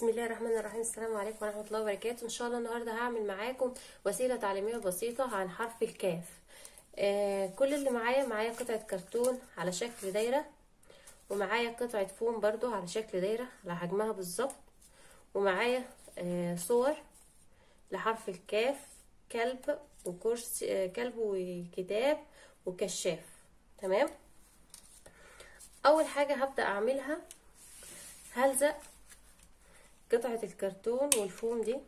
بسم الله الرحمن الرحيم السلام عليكم ورحمة الله وبركاته ان شاء الله النهاردة هعمل معاكم وسيلة تعليمية بسيطة عن حرف الكاف آه كل اللي معايا معايا قطعة كرتون على شكل دايرة ومعايا قطعة فوم برضو على شكل دايرة على حجمها بالظبط ومعايا آه صور لحرف الكاف كلب وكرسي آه كلب وكتاب وكشاف تمام اول حاجة هبدأ اعملها هلزق قطعة الكرتون والفوم دي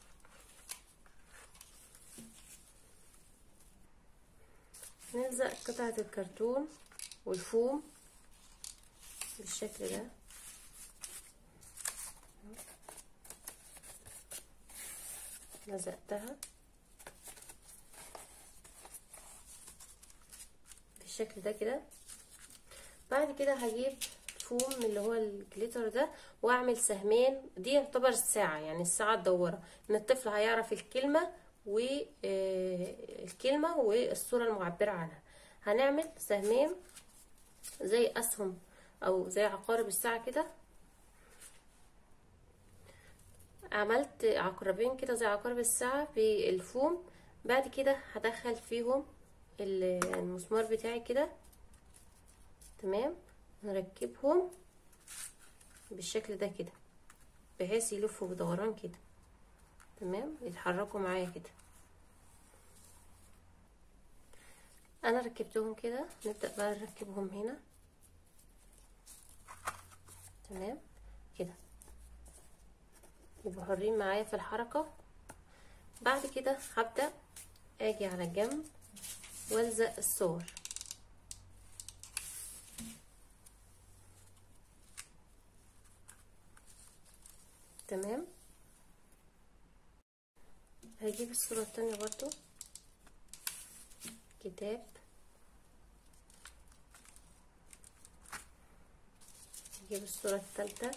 نلزق قطعة الكرتون والفوم بالشكل ده لزقتها بالشكل ده كده بعد كده هجيب فوم اللي هو الجليتر ده واعمل سهمين دي يعتبر الساعة يعني الساعة الدورة ان الطفل هيعرف الكلمة والكلمة والصورة المعبرة عنها هنعمل سهمين زي اسهم او زي عقارب الساعة كده عملت عقربين كده زي عقارب الساعة بالفوم بعد كده هدخل فيهم المسمار بتاعي كده تمام نركبهم بالشكل ده كده بحيث يلفوا بدوران كده تمام يتحركوا معايا كده انا ركبتهم كده نبدأ بقى نركبهم هنا تمام كده يبقوا حرين معايا في الحركة بعد كده هبدأ اجي على الجنب والزق الصور تمام هجيب الصورة التانية برضو كتاب هجيب الصورة التالتة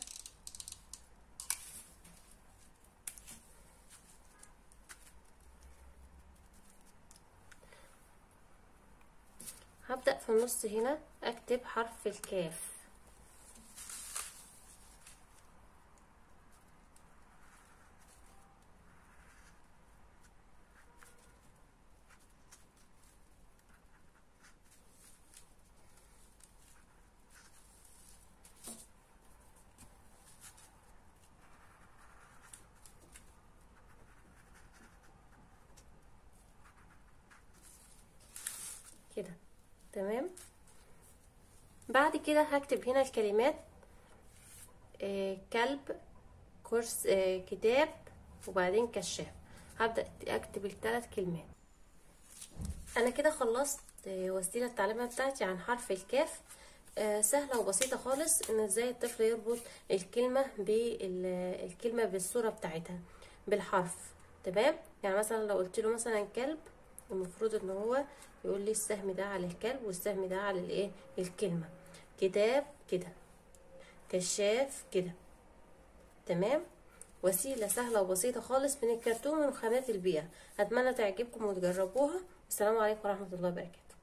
هبدأ في النص هنا اكتب حرف الكاف كده تمام بعد كده هكتب هنا الكلمات آه كلب كرس آه كتاب وبعدين كشاف هبدأ اكتب الثلاث كلمات انا كده خلصت آه وسيلة التعليمية بتاعتي عن حرف الكاف آه سهلة وبسيطة خالص ان ازاي الطفل يربط الكلمة بالكلمة بالصورة بتاعتها بالحرف تمام يعني مثلا لو قلت له مثلا كلب المفروض ان هو يقول لي السهم ده على الكلب والسهم ده على الايه الكلمه كتاب كده كشاف كده تمام وسيله سهله وبسيطه خالص من الكرتون من خامات البيئه اتمنى تعجبكم وتجربوها السلام عليكم ورحمه الله وبركاته